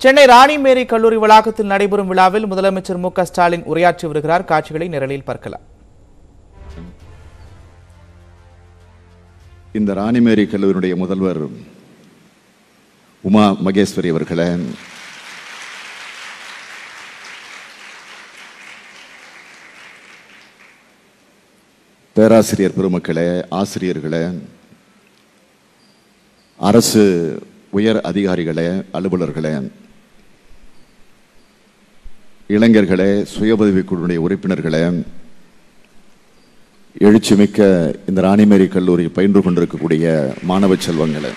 சென்னை ராணிமேரி கல்லூரி வளாகத்தில் நடைபெறும் விழாவில் முதலமைச்சர் மு க ஸ்டாலின் உரையாற்றி வருகிறார் காட்சிகளை நிரலில் பார்க்கலாம் இந்த ராணிமேரி கல்லூரியுடைய முதல்வர் உமா மகேஸ்வரி அவர்களே பேராசிரியர் பெருமக்களே ஆசிரியர்களே அரசு உயர் அதிகாரிகளே அலுவலர்களே இளைஞர்களே சுய உதவிக்குழுவுடைய உறுப்பினர்களே எழுச்சிமிக்க இந்த ராணிமேரி கல்லூரி பயின்று கொண்டிருக்கக்கூடிய மாணவ செல்வங்களே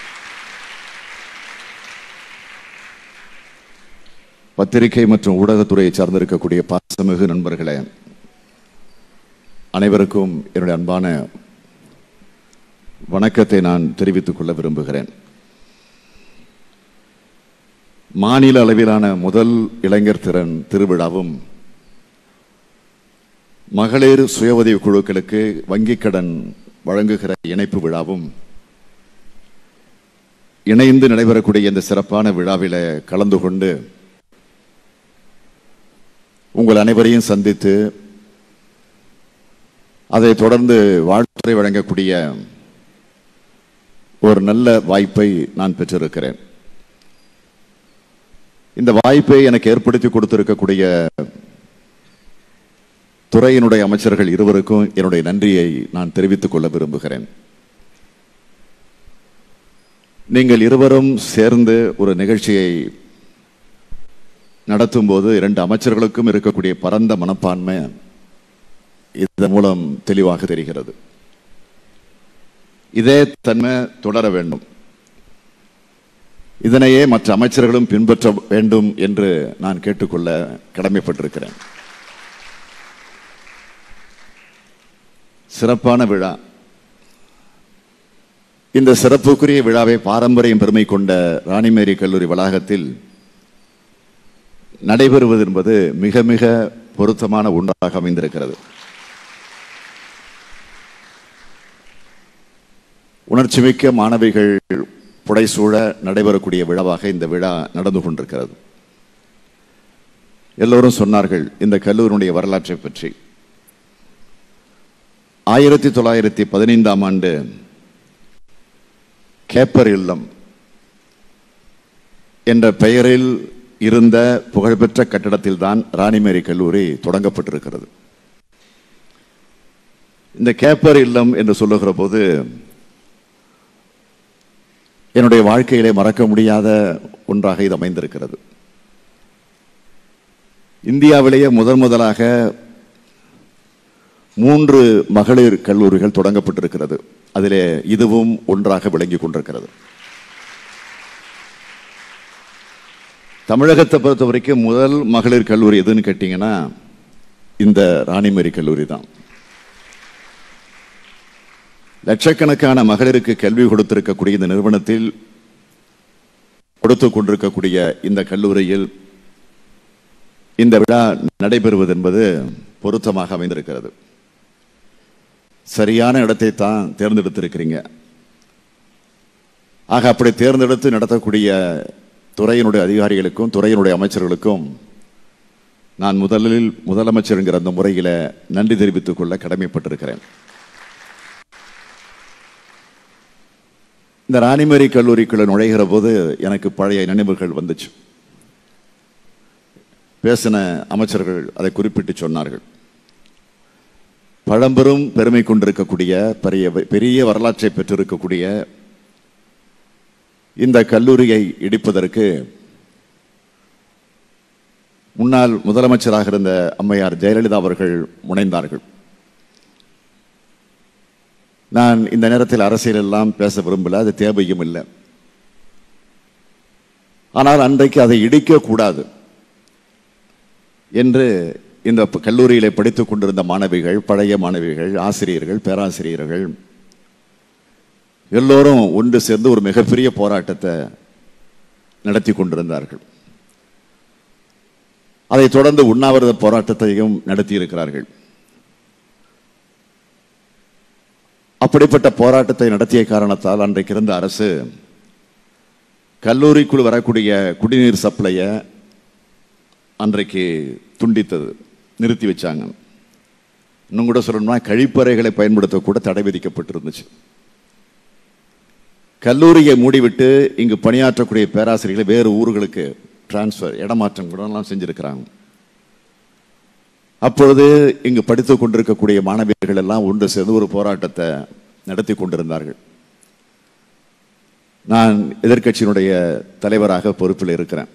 பத்திரிகை மற்றும் ஊடகத்துறையை சார்ந்திருக்கக்கூடிய பாசமிகு நண்பர்களே அனைவருக்கும் என்னுடைய அன்பான வணக்கத்தை நான் தெரிவித்துக் கொள்ள விரும்புகிறேன் மாநில அளவிலான முதல் இளைஞர் திறன் திருவிழாவும் மகளிர் சுய உதவி குழுக்களுக்கு வங்கிக் கடன் வழங்குகிற இணைப்பு விழாவும் இணைந்து நடைபெறக்கூடிய இந்த சிறப்பான விழாவில கலந்து கொண்டு உங்கள் அனைவரையும் சந்தித்து அதை தொடர்ந்து வாழ்த்துறை வழங்கக்கூடிய ஒரு நல்ல வாய்ப்பை நான் பெற்றிருக்கிறேன் இந்த வாய்ப்பை எனக்கு ஏற்படுத்தி கொடுத்திருக்கக்கூடிய துறையினுடைய அமைச்சர்கள் இருவருக்கும் என்னுடைய நன்றியை நான் தெரிவித்துக் கொள்ள விரும்புகிறேன் நீங்கள் இருவரும் சேர்ந்து ஒரு நிகழ்ச்சியை நடத்தும் போது இரண்டு அமைச்சர்களுக்கும் இருக்கக்கூடிய பரந்த மனப்பான்மை இதன் மூலம் தெளிவாக தெரிகிறது இதே தன்மை தொடர வேண்டும் இதனையே மற்ற அமைச்சர்களும் பின்பற்ற வேண்டும் என்று நான் கேட்டுக்கொள்ள கடமைப்பட்டிருக்கிறேன் சிறப்பான விழா இந்த சிறப்புக்குரிய விழாவை பாரம்பரியம் பெருமை கொண்ட ராணிமேரி கல்லூரி வளாகத்தில் நடைபெறுவது என்பது மிக மிக பொருத்தமான ஒன்றாக அமைந்திருக்கிறது உணர்ச்சிமிக்க மாணவிகள் புடைசூழ நடைபெறக்கூடிய விழாவாக இந்த விழா நடந்து கொண்டிருக்கிறது எல்லோரும் சொன்னார்கள் இந்த கல்லூரியினுடைய வரலாற்றை பற்றி ஆயிரத்தி தொள்ளாயிரத்தி பதினைந்தாம் ஆண்டு கேப்பர் இல்லம் என்ற பெயரில் இருந்த புகழ்பெற்ற கட்டடத்தில் தான் ராணிமேரி கல்லூரி தொடங்கப்பட்டிருக்கிறது இந்த கேப்பர் இல்லம் என்று சொல்லுகிற போது என்னுடைய வாழ்க்கையிலே மறக்க முடியாத ஒன்றாக இது அமைந்திருக்கிறது இந்தியாவிலேயே முதன் முதலாக மூன்று மகளிர் கல்லூரிகள் தொடங்கப்பட்டிருக்கிறது அதிலே இதுவும் ஒன்றாக விளங்கிக் கொண்டிருக்கிறது தமிழகத்தை பொறுத்த வரைக்கும் முதல் மகளிர் கல்லூரி எதுன்னு கேட்டீங்கன்னா இந்த ராணிமேரி கல்லூரி தான் லட்சக்கணக்கான மகளிருக்கு கல்வி கொடுத்திருக்கக்கூடிய இந்த நிறுவனத்தில் கொடுத்து கொண்டிருக்கக்கூடிய இந்த கல்லூரியில் இந்த விழா நடைபெறுவது என்பது பொருத்தமாக அமைந்திருக்கிறது சரியான இடத்தை தான் தேர்ந்தெடுத்திருக்கிறீங்க ஆக அப்படி தேர்ந்தெடுத்து நடத்தக்கூடிய துறையினுடைய அதிகாரிகளுக்கும் துறையினுடைய அமைச்சர்களுக்கும் நான் முதலில் முதலமைச்சருங்கிற அந்த முறையில் நன்றி தெரிவித்துக் கொள்ள கடமைப்பட்டிருக்கிறேன் இந்த ராணிமேரி கல்லூரிக்குள்ள நுழைகிற போது எனக்கு பழைய நினைவுகள் வந்துச்சு பேசின அமைச்சர்கள் அதை குறிப்பிட்டு சொன்னார்கள் பழம்பெரும் பெருமை கொண்டிருக்கக்கூடிய பெரிய பெரிய வரலாற்றை பெற்றிருக்கக்கூடிய இந்த கல்லூரியை இடிப்பதற்கு முன்னாள் முதலமைச்சராக இருந்த அம்மையார் ஜெயலலிதா அவர்கள் முனைந்தார்கள் நான் இந்த நேரத்தில் அரசியல் எல்லாம் பேச விரும்பல அது தேவையும் இல்லை ஆனால் அன்றைக்கு அதை இடிக்க கூடாது என்று இந்த கல்லூரியிலே படித்துக் கொண்டிருந்த மாணவிகள் பழைய மாணவிகள் ஆசிரியர்கள் பேராசிரியர்கள் எல்லோரும் ஒன்று சேர்ந்து ஒரு மிகப்பெரிய போராட்டத்தை நடத்தி கொண்டிருந்தார்கள் அதை தொடர்ந்து உண்ணாவிரத போராட்டத்தையும் நடத்தி இருக்கிறார்கள் அப்படிப்பட்ட போராட்டத்தை நடத்திய காரணத்தால் அன்றைக்கு இருந்த அரசு கல்லூரிக்குள் வரக்கூடிய குடிநீர் சப்ளையை அன்றைக்கு துண்டித்தது நிறுத்தி வச்சாங்க இன்னும் கூட சொல்லணும்னா கழிப்பறைகளை பயன்படுத்தக்கூட தடை விதிக்கப்பட்டிருந்துச்சு கல்லூரியை மூடிவிட்டு இங்கு பணியாற்றக்கூடிய பேராசிரியர்களை வேறு ஊர்களுக்கு டிரான்ஸ்ஃபர் இடமாற்றம் கூட எல்லாம் செஞ்சிருக்கிறாங்க அப்பொழுது இங்கு படித்துக் கொண்டிருக்கக்கூடிய மாணவியர்கள் எல்லாம் ஒன்று சேர்ந்து ஒரு போராட்டத்தை நடத்தி கொண்டிருந்தார்கள் நான் எதிர்க்கட்சியினுடைய தலைவராக பொறுப்பில் இருக்கிறேன்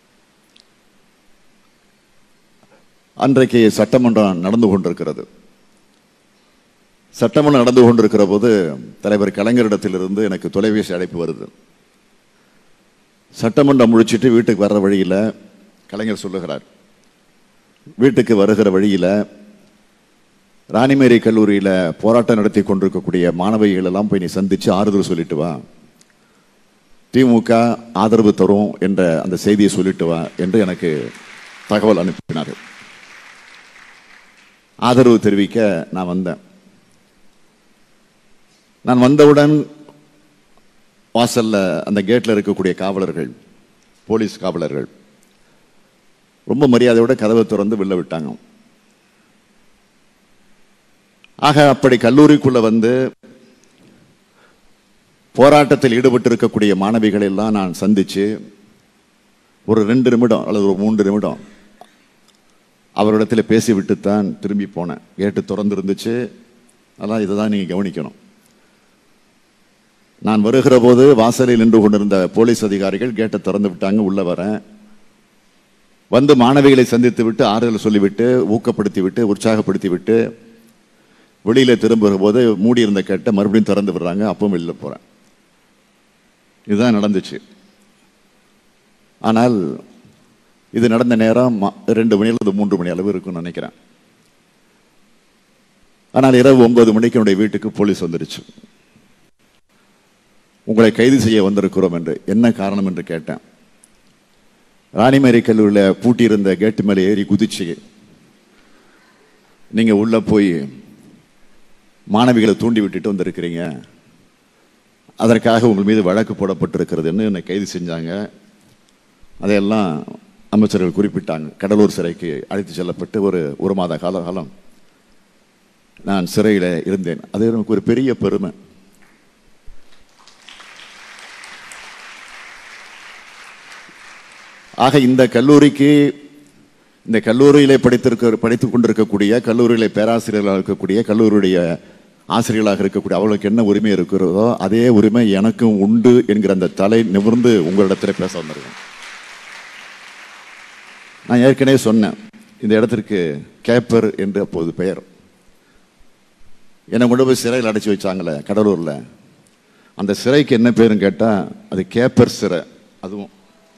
அன்றைக்கு சட்டமன்றம் நடந்து கொண்டிருக்கிறது சட்டமன்றம் நடந்து கொண்டிருக்கிற போது தலைவர் கலைஞரிடத்திலிருந்து எனக்கு தொலைபேசி அழைப்பு வருது சட்டமன்றம் முடிச்சிட்டு வீட்டுக்கு வர்ற வழியில் கலைஞர் சொல்லுகிறார் வீட்டுக்கு வருகிற வழியில் ராணிமேரி கல்லூரியில் போராட்டம் நடத்தி கொண்டிருக்கக்கூடிய மாணவிகள் எல்லாம் போய் நீ சந்திச்சு ஆறுதல் சொல்லிட்டு வா திமுக ஆதரவு தரும் என்ற அந்த செய்தியை சொல்லிட்டு வா என்று எனக்கு தகவல் அனுப்பினார் ஆதரவு தெரிவிக்க நான் வந்தேன் நான் வந்தவுடன் வாசல்ல அந்த கேட்ல இருக்கக்கூடிய காவலர்கள் போலீஸ் காவலர்கள் ரொம்ப மரியாதையோட கதவை திறந்து வெளில விட்டாங்க ஆக அப்படி கல்லூரிக்குள்ள வந்து போராட்டத்தில் ஈடுபட்டு இருக்கக்கூடிய மாணவிகளை எல்லாம் நான் சந்திச்சு ஒரு ரெண்டு நிமிடம் அல்லது ஒரு மூன்று நிமிடம் அவரிடத்தில் பேசிவிட்டு தான் திரும்பி போனேன் கேட்டு திறந்து இருந்துச்சு அதான் இதை தான் நீங்கள் கவனிக்கணும் நான் வருகிற போது வாசலில் நின்று கொண்டிருந்த போலீஸ் அதிகாரிகள் கேட்டை திறந்து விட்டாங்க உள்ள வரேன் வந்து மாணவிகளை சந்தித்து விட்டு ஆறுதல் சொல்லிவிட்டு ஊக்கப்படுத்தி விட்டு உற்சாகப்படுத்தி விட்டு வெளியில திரும்புகிற போது மூடி இருந்த கேட்டை மறுபடியும் திறந்து விடுறாங்க அப்பவும் வெளியில போறேன் இதுதான் நடந்துச்சு ஆனால் இது நடந்த நேரம் ம- ரெண்டு மணி அல்லது மூன்று மணி அளவு இருக்கும்னு நினைக்கிறேன் ஆனால் இரவு ஒன்பது மணிக்கு என்னுடைய வீட்டுக்கு போலீஸ் வந்துருச்சு உங்களை கைது செய்ய வந்திருக்கிறோம் என்று என்ன காரணம் என்று கேட்டேன் ராணிமேரி கல்லூரியில் பூட்டியிருந்த கேட்டு மேலே ஏறி குதிச்சு நீங்க உள்ள போய் மாணவிகளை தூண்டி விட்டுட்டு வந்திருக்கிறீங்க அதற்காக உங்கள் மீது வழக்கு போடப்பட்டிருக்கிறதுன்னு என்னை கைது செஞ்சாங்க அதையெல்லாம் அமைச்சர்கள் குறிப்பிட்டாங்க கடலூர் சிறைக்கு அழைத்து செல்லப்பட்டு ஒரு ஒரு மாத கால காலம் நான் சிறையில் இருந்தேன் அது எனக்கு ஒரு பெரிய பெருமை ஆக இந்த கல்லூரிக்கு இந்த கல்லூரியிலே படித்திருக்க படித்துக் கொண்டிருக்கக்கூடிய கல்லூரியிலே பேராசிரியர்களாக இருக்கக்கூடிய கல்லூரியுடைய ஆசிரியர்களாக இருக்கக்கூடிய அவர்களுக்கு என்ன உரிமை இருக்கிறதோ அதே உரிமை எனக்கும் உண்டு என்கிற அந்த தலை நிமிர்ந்து உங்களிடத்தில் பேச வந்திருக்கேன் நான் ஏற்கனவே சொன்னேன் இந்த இடத்திற்கு கேப்பர் என்று அப்போது பெயர் என்னை கொண்டு போய் சிறையில் அடைச்சி வச்சாங்களே கடலூர்ல அந்த சிறைக்கு என்ன பேருன்னு கேட்டா அது கேப்பர் சிறை அதுவும்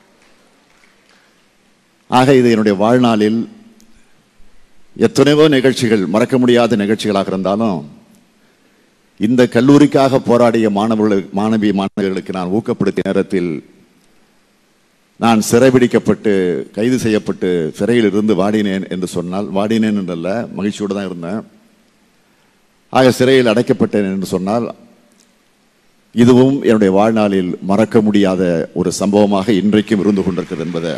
ஆக இது என்னுடைய வாழ்நாளில் எத்தனையோ நிகழ்ச்சிகள் மறக்க முடியாத நிகழ்ச்சிகளாக இருந்தாலும் இந்த கல்லூரிக்காக போராடிய மாணவர்கள் மாணவி மாணவர்களுக்கு நான் ஊக்கப்படுத்திய நேரத்தில் நான் சிறைபிடிக்கப்பட்டு கைது செய்யப்பட்டு சிறையில் இருந்து வாடினேன் என்று சொன்னால் வாடினேன் என்றல்ல மகிழ்ச்சியோடு தான் இருந்தேன் ஆக சிறையில் அடைக்கப்பட்டேன் என்று சொன்னால் இதுவும் என்னுடைய வாழ்நாளில் மறக்க முடியாத ஒரு சம்பவமாக இன்றைக்கும் இருந்து கொண்டிருக்கிறது என்பதை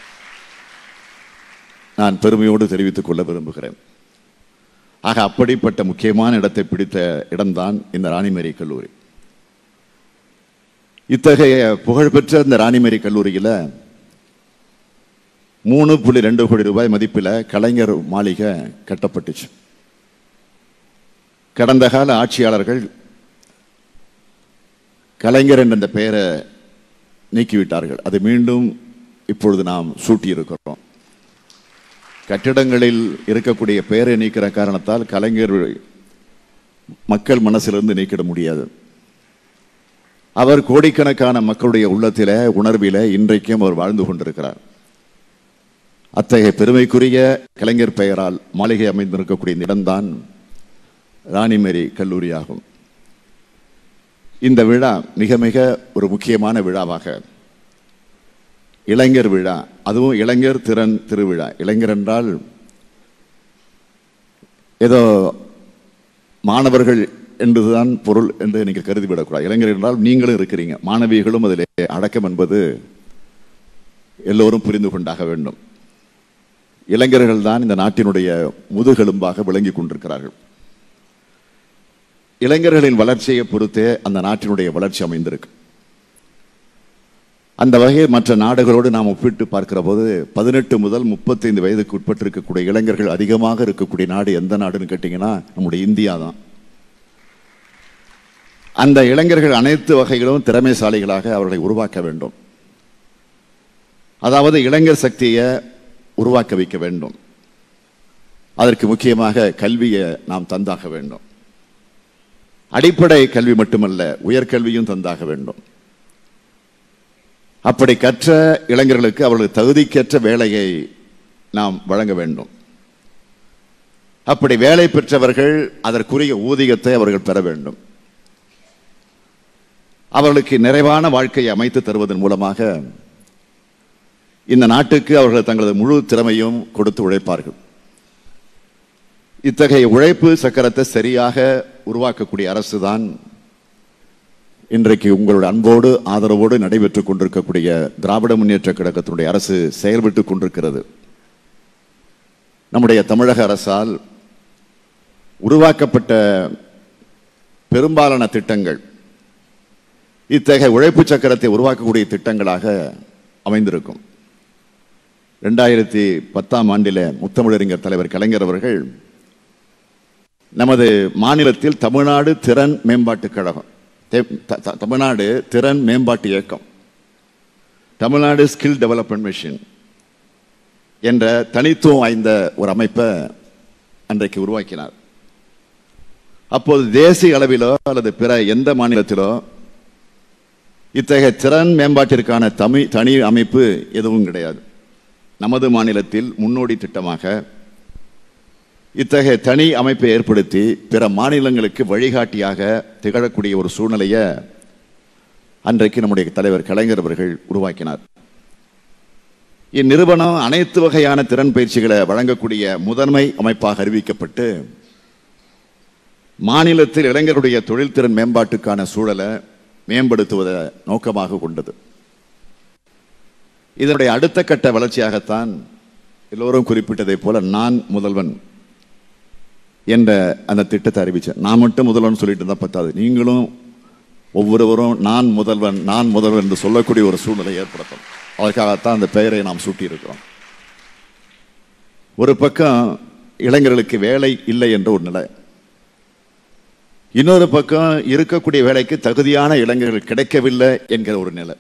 நான் பெருமையோடு தெரிவித்துக் கொள்ள விரும்புகிறேன் ஆக அப்படிப்பட்ட முக்கியமான இடத்தை பிடித்த இடம்தான் இந்த ராணிமேரி கல்லூரி இத்தகைய புகழ்பெற்ற இந்த ராணிமேரி கல்லூரியில் மூணு புள்ளி ரெண்டு கோடி ரூபாய் மதிப்பில் கலைஞர் மாளிகை கட்டப்பட்டுச்சு கடந்த கால ஆட்சியாளர்கள் கலைஞர் என்ற அந்த பெயரை நீக்கிவிட்டார்கள் அது மீண்டும் இப்பொழுது நாம் சூட்டியிருக்கிறோம் கட்டிடங்களில் இருக்கக்கூடிய பெயரை நீக்கிற காரணத்தால் கலைஞர் மக்கள் மனசிலிருந்து நீக்கிட முடியாது அவர் கோடிக்கணக்கான மக்களுடைய உள்ளத்தில உணர்வில இன்றைக்கும் அவர் வாழ்ந்து கொண்டிருக்கிறார் அத்தகைய பெருமைக்குரிய கலைஞர் பெயரால் மாளிகை அமைந்திருக்கக்கூடிய இந்த இடம்தான் ராணிமேரி கல்லூரி ஆகும் இந்த விழா மிக மிக ஒரு முக்கியமான விழாவாக இளைஞர் விழா அதுவும் இளைஞர் திறன் திருவிழா இளைஞர் என்றால் ஏதோ மாணவர்கள் என்றுதான் பொருள் என்று நீங்கள் கருதிவிடக்கூடாது இளைஞர்கள் என்றால் நீங்களும் இருக்கிறீங்க மாணவிகளும் அதிலே அடக்கம் என்பது எல்லோரும் புரிந்து கொண்டாக வேண்டும் இளைஞர்கள் தான் இந்த நாட்டினுடைய முதுகெலும்பாக விளங்கி கொண்டிருக்கிறார்கள் இளைஞர்களின் வளர்ச்சியை பொறுத்தே அந்த நாட்டினுடைய வளர்ச்சி அமைந்திருக்கு அந்த வகையில் மற்ற நாடுகளோடு நாம் ஒப்பிட்டு பார்க்கிற போது பதினெட்டு முதல் முப்பத்தைந்து வயதுக்கு உட்பட்டிருக்கக்கூடிய இளைஞர்கள் அதிகமாக இருக்கக்கூடிய நாடு எந்த நாடுன்னு கேட்டிங்கன்னா நம்முடைய இந்தியா தான் அந்த இளைஞர்கள் அனைத்து வகைகளும் திறமைசாலிகளாக அவர்களை உருவாக்க வேண்டும் அதாவது இளைஞர் சக்தியை உருவாக்க வைக்க வேண்டும் அதற்கு முக்கியமாக கல்வியை நாம் தந்தாக வேண்டும் அடிப்படை கல்வி மட்டுமல்ல உயர்கல்வியும் தந்தாக வேண்டும் அப்படி கற்ற இளைஞர்களுக்கு அவர்களுக்கு தகுதிக்கேற்ற வேலையை நாம் வழங்க வேண்டும் அப்படி வேலை பெற்றவர்கள் அதற்குரிய ஊதியத்தை அவர்கள் பெற வேண்டும் அவர்களுக்கு நிறைவான வாழ்க்கையை அமைத்து தருவதன் மூலமாக இந்த நாட்டுக்கு அவர்கள் தங்களது முழு திறமையும் கொடுத்து உழைப்பார்கள் இத்தகைய உழைப்பு சக்கரத்தை சரியாக உருவாக்கக்கூடிய அரசுதான் இன்றைக்கு உங்களுடைய அன்போடு ஆதரவோடு நடைபெற்றுக் கொண்டிருக்கக்கூடிய திராவிட முன்னேற்ற கழகத்தினுடைய அரசு செயல்பட்டுக் கொண்டிருக்கிறது நம்முடைய தமிழக அரசால் உருவாக்கப்பட்ட பெரும்பாலான திட்டங்கள் இத்தகைய உழைப்பு சக்கரத்தை உருவாக்கக்கூடிய திட்டங்களாக அமைந்திருக்கும் ரெண்டாயிரத்தி பத்தாம் ஆண்டில முத்தமிழறிஞர் தலைவர் கலைஞர் அவர்கள் நமது மாநிலத்தில் தமிழ்நாடு திறன் மேம்பாட்டுக் கழகம் தெ- த- த- தமிழ்நாடு திறன் மேம்பாட்டு இயக்கம் தமிழ்நாடு ஸ்கில் டெவலப்மெண்ட் மிஷன் என்ற தனித்துவம் வாய்ந்த ஒரு அமைப்பை அன்றைக்கு உருவாக்கினார் அப்போது தேசிய அளவிலோ அல்லது பிற எந்த மாநிலத்திலோ இத்தகைய திறன் மேம்பாட்டிற்கான தமி தனி அமைப்பு எதுவும் கிடையாது நமது மாநிலத்தில் முன்னோடி திட்டமாக இத்தகைய தனி அமைப்பை ஏற்படுத்தி பிற மாநிலங்களுக்கு வழிகாட்டியாக திகழக்கூடிய ஒரு சூழ்நிலையை அன்றைக்கு நம்முடைய தலைவர் கலைஞர் அவர்கள் உருவாக்கினார் இந்நிறுவனம் அனைத்து வகையான திறன் பயிற்சிகளை வழங்கக்கூடிய முதன்மை அமைப்பாக அறிவிக்கப்பட்டு மாநிலத்தில் இளைஞருடைய தொழில்திறன் மேம்பாட்டுக்கான சூழலை மேம்படுத்துவதை நோக்கமாக கொண்டது இதனுடைய அடுத்த கட்ட வளர்ச்சியாகத்தான் எல்லோரும் குறிப்பிட்டதைப் போல நான் முதல்வன் என்ற அந்த திட்டத்தை அறிவிச்சேன் நான் மட்டும் முதல்வன் சொல்லிட்டு இருந்தா பத்தாது நீங்களும் ஒவ்வொருவரும் நான் முதல்வன் நான் முதல்வன் என்று சொல்லக்கூடிய ஒரு சூழ்நிலை ஏற்படுத்தும் அதற்காகத்தான் அந்த பெயரை நாம் சூட்டியிருக்கிறோம் ஒரு பக்கம் இளைஞர்களுக்கு வேலை இல்லை என்ற ஒரு நிலை இன்னொரு பக்கம் இருக்கக்கூடிய வேலைக்கு தகுதியான இளைஞர்கள் கிடைக்கவில்லை என்கிற ஒரு நிலை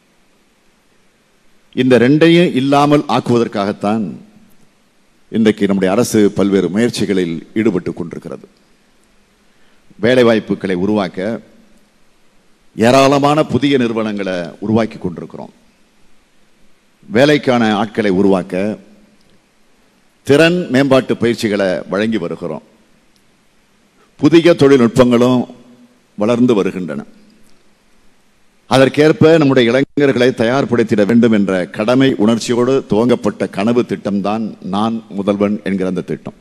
இந்த ரெண்டையும் இல்லாமல் ஆக்குவதற்காகத்தான் இன்றைக்கு நம்முடைய அரசு பல்வேறு முயற்சிகளில் ஈடுபட்டு கொண்டிருக்கிறது வேலைவாய்ப்புகளை உருவாக்க ஏராளமான புதிய நிறுவனங்களை உருவாக்கி கொண்டிருக்கிறோம் வேலைக்கான ஆட்களை உருவாக்க திறன் மேம்பாட்டு பயிற்சிகளை வழங்கி வருகிறோம் புதிய தொழில்நுட்பங்களும் வளர்ந்து வருகின்றன அதற்கேற்ப நம்முடைய இளைஞர்களை தயார்படுத்திட வேண்டும் என்ற கடமை உணர்ச்சியோடு துவங்கப்பட்ட கனவு திட்டம்தான் நான் முதல்வன் என்கிற அந்த திட்டம்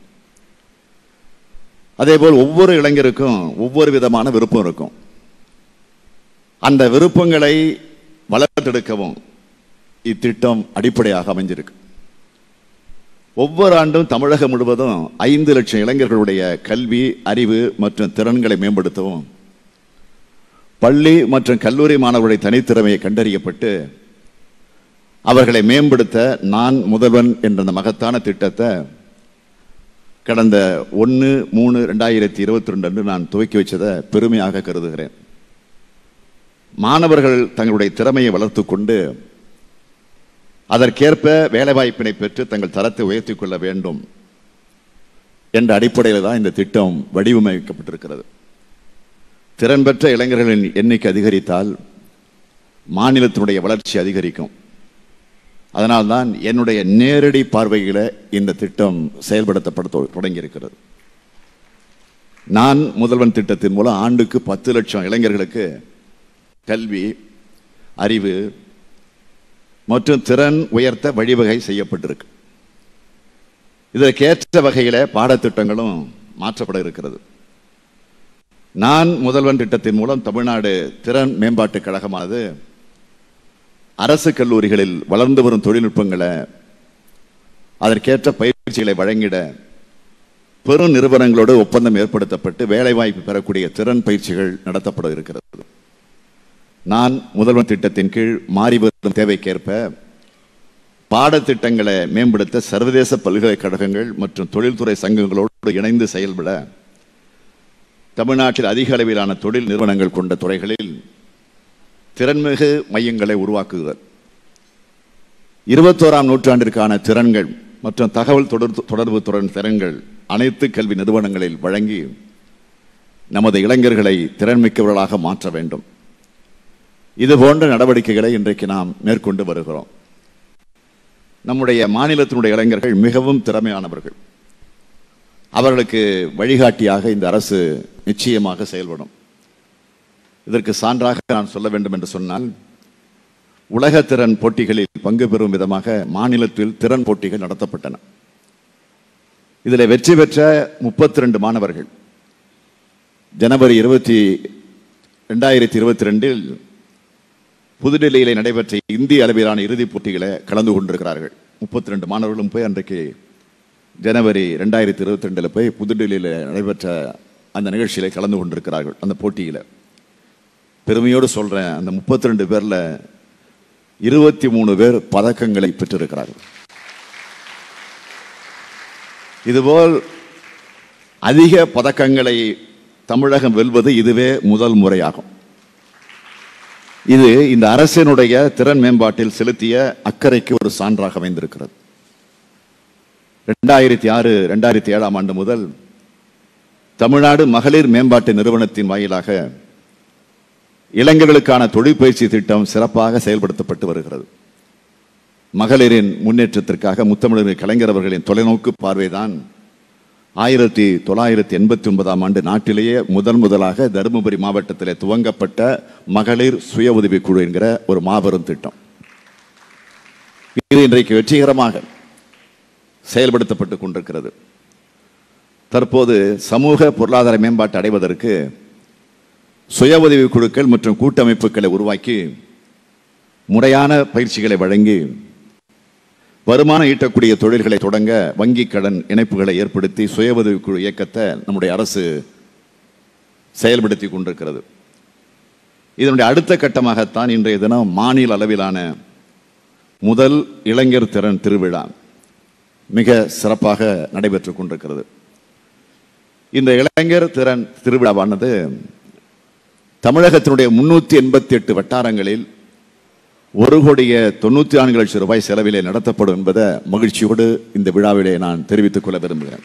அதேபோல் ஒவ்வொரு இளைஞருக்கும் ஒவ்வொரு விதமான விருப்பம் இருக்கும் அந்த விருப்பங்களை வளர்த்தெடுக்கவும் இத்திட்டம் அடிப்படையாக அமைஞ்சிருக்கு ஒவ்வொரு ஆண்டும் தமிழகம் முழுவதும் ஐந்து லட்சம் இளைஞர்களுடைய கல்வி அறிவு மற்றும் திறன்களை மேம்படுத்தவும் பள்ளி மற்றும் கல்லூரி மாணவர்களுடைய தனித்திறமையை கண்டறியப்பட்டு அவர்களை மேம்படுத்த நான் முதல்வன் என்ற அந்த மகத்தான திட்டத்தை கடந்த ஒன்று மூணு ரெண்டாயிரத்தி இருபத்தி ரெண்டு அன்று நான் துவக்கி வச்சதை பெருமையாக கருதுகிறேன் மாணவர்கள் தங்களுடைய திறமையை வளர்த்து கொண்டு அதற்கேற்ப வேலைவாய்ப்பினை பெற்று தங்கள் தரத்தை உயர்த்திக் கொள்ள வேண்டும் என்ற அடிப்படையில் தான் இந்த திட்டம் வடிவமைக்கப்பட்டிருக்கிறது திறன் பெற்ற இளைஞர்களின் எண்ணிக்கை அதிகரித்தால் மாநிலத்தினுடைய வளர்ச்சி அதிகரிக்கும் அதனால்தான் என்னுடைய நேரடி பார்வையில் இந்த திட்டம் செயல்படுத்தப்பட தொ- தொடங்கியிருக்கிறது நான் முதல்வன் திட்டத்தின் மூலம் ஆண்டுக்கு பத்து லட்சம் இளைஞர்களுக்கு கல்வி அறிவு மற்றும் திறன் உயர்த்த வழிவகை செய்யப்பட்டிருக்கு இதற்கேற்ற வகையில் பாடத்திட்டங்களும் மாற்றப்பட இருக்கிறது நான் முதல்வன் திட்டத்தின் மூலம் தமிழ்நாடு திறன் மேம்பாட்டுக் கழகமானது அரசு கல்லூரிகளில் வளர்ந்து வரும் தொழில்நுட்பங்களை அதற்கேற்ற பயிற்சிகளை வழங்கிட பெரும் நிறுவனங்களோடு ஒப்பந்தம் ஏற்படுத்தப்பட்டு வேலைவாய்ப்பு பெறக்கூடிய திறன் பயிற்சிகள் நடத்தப்பட இருக்கிறது நான் முதல்வன் திட்டத்தின் கீழ் மாறி வரும் தேவைக்கேற்ப பாடத்திட்டங்களை மேம்படுத்த சர்வதேச பல்கலைக்கழகங்கள் மற்றும் தொழில்துறை சங்கங்களோடு இணைந்து செயல்பட தமிழ்நாட்டில் அதிக அளவிலான தொழில் நிறுவனங்கள் கொண்ட துறைகளில் திறன்மிகு மையங்களை உருவாக்குதல் இருபத்தோராம் நூற்றாண்டிற்கான திறன்கள் மற்றும் தகவல் தொடர்பு தொடர்பு துறை திறன்கள் அனைத்து கல்வி நிறுவனங்களில் வழங்கி நமது இளைஞர்களை திறன்மிக்கவர்களாக மாற்ற வேண்டும் இது போன்ற நடவடிக்கைகளை இன்றைக்கு நாம் மேற்கொண்டு வருகிறோம் நம்முடைய மாநிலத்தினுடைய இளைஞர்கள் மிகவும் திறமையானவர்கள் அவர்களுக்கு வழிகாட்டியாக இந்த அரசு நிச்சயமாக செயல்படும் இதற்கு சான்றாக நான் சொல்ல வேண்டும் என்று சொன்னால் உலக திறன் போட்டிகளில் பங்கு பெறும் விதமாக மாநிலத்தில் திறன் போட்டிகள் நடத்தப்பட்டன இதில் வெற்றி பெற்ற முப்பத்தி ரெண்டு மாணவர்கள் ஜனவரி இருபத்தி ரெண்டாயிரத்தி இருபத்தி ரெண்டில் புதுடெல்லியிலே நடைபெற்ற இந்திய அளவிலான இறுதிப் போட்டிகளை கலந்து கொண்டிருக்கிறார்கள் முப்பத்தி ரெண்டு மாணவர்களும் போய் அன்றைக்கு ஜனவரி ரெண்டாயிரத்தி இருபத்தி ரெண்டில் போய் புதுடெல்லியில் நடைபெற்ற அந்த நிகழ்ச்சியில கலந்து கொண்டிருக்கிறார்கள் அந்த போட்டியில் பெருமையோடு சொல்றேன் அந்த முப்பத்தி ரெண்டு பேர்ல இருபத்தி மூணு பேர் பதக்கங்களை பெற்றிருக்கிறார்கள் இதுபோல் அதிக பதக்கங்களை தமிழகம் வெல்வது இதுவே முதல் முறையாகும் இது இந்த அரசினுடைய திறன் மேம்பாட்டில் செலுத்திய அக்கறைக்கு ஒரு சான்றாக அமைந்திருக்கிறது ரெண்டாயிரத்தி ஆறு ரெண்டாயிரத்தி ஏழாம் ஆண்டு முதல் தமிழ்நாடு மகளிர் மேம்பாட்டு நிறுவனத்தின் வாயிலாக இளைஞர்களுக்கான தொழிற்பயிற்சி திட்டம் சிறப்பாக செயல்படுத்தப்பட்டு வருகிறது மகளிரின் முன்னேற்றத்திற்காக முத்தமிழர் கலைஞர் அவர்களின் தொலைநோக்கு பார்வைதான் ஆயிரத்தி தொள்ளாயிரத்தி எண்பத்தி ஒன்பதாம் ஆண்டு நாட்டிலேயே முதன் முதலாக தருமபுரி மாவட்டத்திலே துவங்கப்பட்ட மகளிர் சுய உதவி குழு என்கிற ஒரு மாபெரும் திட்டம் இது இன்றைக்கு வெற்றிகரமாக செயல்படுத்தப்பட்டு கொண்டிருக்கிறது தற்போது சமூக பொருளாதார மேம்பாட்டை அடைவதற்கு சுய உதவி குழுக்கள் மற்றும் கூட்டமைப்புகளை உருவாக்கி முறையான பயிற்சிகளை வழங்கி வருமானம் ஈட்டக்கூடிய தொழில்களை தொடங்க வங்கி கடன் இணைப்புகளை ஏற்படுத்தி சுய உதவி குழு இயக்கத்தை நம்முடைய அரசு செயல்படுத்தி கொண்டிருக்கிறது இதனுடைய அடுத்த கட்டமாகத்தான் இன்றைய தினம் மாநில அளவிலான முதல் இளைஞர் திறன் திருவிழா மிக சிறப்பாக நடைபெற்றுக் கொண்டிருக்கிறது இந்த இளைஞர் திறன் திருவிழாவானது தமிழகத்தினுடைய முன்னூத்தி எண்பத்தி எட்டு வட்டாரங்களில் ஒரு கோடியே தொண்ணூத்தி நான்கு லட்சம் ரூபாய் செலவிலே நடத்தப்படும் என்பதை மகிழ்ச்சியோடு இந்த விழாவிலே நான் தெரிவித்துக் கொள்ள விரும்புகிறேன்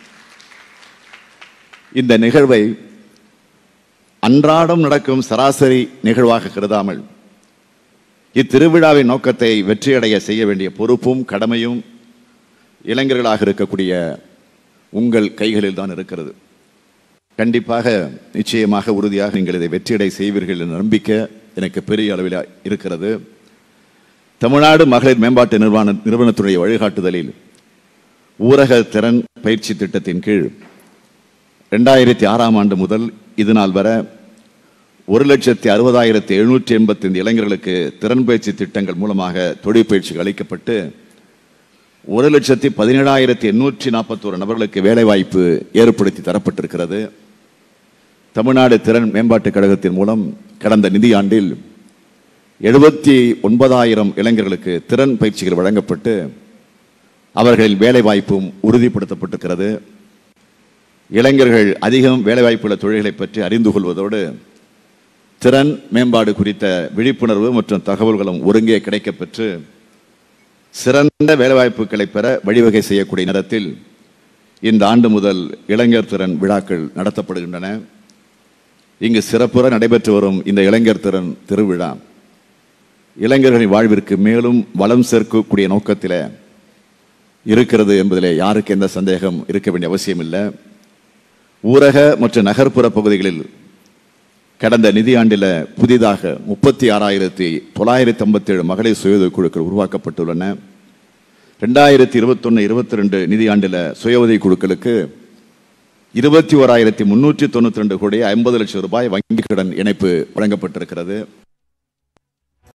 இந்த நிகழ்வை அன்றாடம் நடக்கும் சராசரி நிகழ்வாக கருதாமல் இத்திருவிழாவின் நோக்கத்தை வெற்றியடைய செய்ய வேண்டிய பொறுப்பும் கடமையும் இளைஞர்களாக இருக்கக்கூடிய உங்கள் கைகளில் தான் இருக்கிறது கண்டிப்பாக நிச்சயமாக உறுதியாக நீங்கள் இதை வெற்றியடை செய்வீர்கள் என்ற நம்பிக்கை எனக்கு பெரிய அளவில் இருக்கிறது தமிழ்நாடு மகளிர் மேம்பாட்டு நிறுவன நிறுவனத்துடைய வழிகாட்டுதலில் ஊரக திறன் பயிற்சி திட்டத்தின் கீழ் ரெண்டாயிரத்தி ஆறாம் ஆண்டு முதல் இது நாள் வரை ஒரு லட்சத்தி அறுபதாயிரத்தி எழுநூற்றி எண்பத்தி ஐந்து இளைஞர்களுக்கு திறன் பயிற்சி திட்டங்கள் மூலமாக தொழிற்பயிற்சிகள் அளிக்கப்பட்டு ஒரு லட்சத்தி பதினேழாயிரத்தி எண்ணூற்றி நாற்பத்தோரு நபர்களுக்கு வேலைவாய்ப்பு ஏற்படுத்தி தரப்பட்டிருக்கிறது தமிழ்நாடு திறன் மேம்பாட்டுக் கழகத்தின் மூலம் கடந்த நிதியாண்டில் எழுபத்தி ஒன்பதாயிரம் இளைஞர்களுக்கு திறன் பயிற்சிகள் வழங்கப்பட்டு அவர்களின் வேலைவாய்ப்பும் உறுதிப்படுத்தப்பட்டிருக்கிறது இளைஞர்கள் அதிகம் வேலைவாய்ப்புள்ள தொழில்களை பற்றி அறிந்து கொள்வதோடு திறன் மேம்பாடு குறித்த விழிப்புணர்வு மற்றும் தகவல்களும் ஒருங்கே கிடைக்கப்பெற்று சிறந்த வேலைவாய்ப்புகளை பெற வழிவகை செய்யக்கூடிய நேரத்தில் இந்த ஆண்டு முதல் இளைஞர் திறன் விழாக்கள் நடத்தப்படுகின்றன இங்கு சிறப்புற நடைபெற்று வரும் இந்த இளைஞர் திறன் திருவிழா இளைஞர்களின் வாழ்விற்கு மேலும் வளம் சேர்க்கக்கூடிய நோக்கத்தில் இருக்கிறது என்பதிலே யாருக்கு எந்த சந்தேகம் இருக்க வேண்டிய அவசியம் இல்லை ஊரக மற்றும் நகர்ப்புற பகுதிகளில் கடந்த நிதியாண்டில் புதிதாக முப்பத்தி ஆறாயிரத்தி தொள்ளாயிரத்தி ஐம்பத்தேழு மகளிர் சுய குழுக்கள் உருவாக்கப்பட்டுள்ளன ரெண்டாயிரத்தி இருபத்தொன்று இருபத்தி ரெண்டு நிதியாண்டில் சுய உதவி குழுக்களுக்கு இருபத்தி ஓராயிரத்தி முன்னூற்றி தொண்ணூத்தி ரெண்டு கோடி ஐம்பது லட்சம் ரூபாய் வங்கி கடன் இணைப்பு வழங்கப்பட்டிருக்கிறது